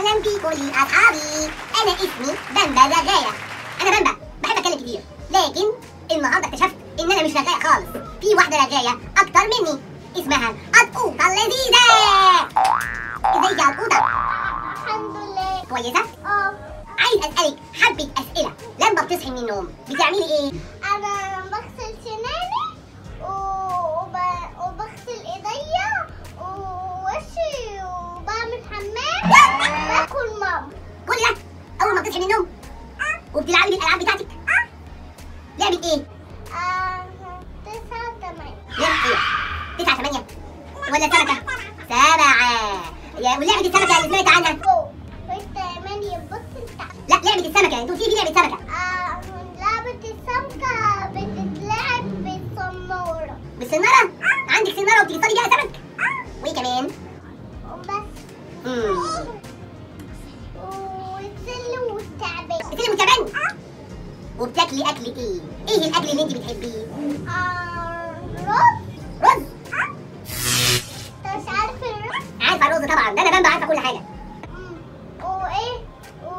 اهلا بكم يا اصحابي انا اسمي بامبا رغايه انا بامبا بحب اتكلم كتير لكن النهارده اكتشفت ان انا مش رغايه خالص في واحده رغايه اكتر مني اسمها قطقوطه اللذيذه ازيك يا قطقوطه الحمد لله كويسه اه عايز اسالك حبه اسئله لما بتصحي من النوم بتعملي ايه انا بغسل سناني وب... وبغسل ايديا ووشي وبعمل حمام باكل ماما كل ده اول ما بتصحي من النوم وبتلعبي بالالعاب بتاعتك لعبه ايه آه، تسعة تمانية لعبه ايه تسعة ثمانية ولا سمكة سبعة يا ولعبة السمكة اللي سمعت عنها فوق والتمانية بص تحت لا لعبة السمكة انتوا في في لعبة سمكة آه، لعبة السمكة بتتلعب بالصنارة بالسنارة عندك سنارة وبتصطادي بيها سمك وايه كمان وبس امم والسل والتعبان بتسلي وتعبان وبتاكلي اكل ايه ايه الاكل اللي انت بتحبيه آه، رز رز انت مش عارف الرز عارفه الرز طبعا ده انا بنبع عارفه كل حاجه مم. وايه و...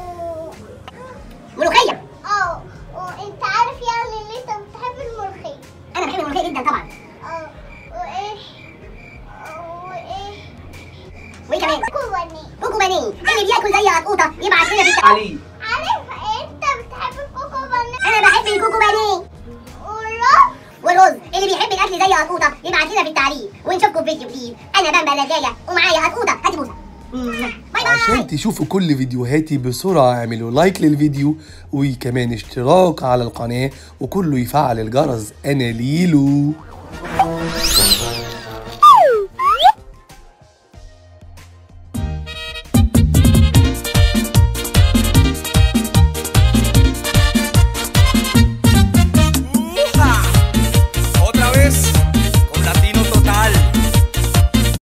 ملوخيه اه وانت عارف يعني اللي انت بتحب الملوخية انا بحب الملوخيه جدا طبعا اه وايه وايه وايه كمان كوباني كوكو بانيه اللي بياكل زي قطوطه يبعت لنا في التعليق علي عارف انت بتحب الكوكو بانيه انا بحب الكوكو بانيه والرز والرز اللي بيحب الاكل زي قطوطه يبعت لنا في التعليق ونشوفكم في فيديو جديد انا بامبا لجايه ومعايا قطوطه هاتي بوسه باي باي عشان تشوفوا كل فيديوهاتي بسرعة اعملوا لايك للفيديو وكمان اشتراك على القناة وكله يفعل الجرس انا ليلو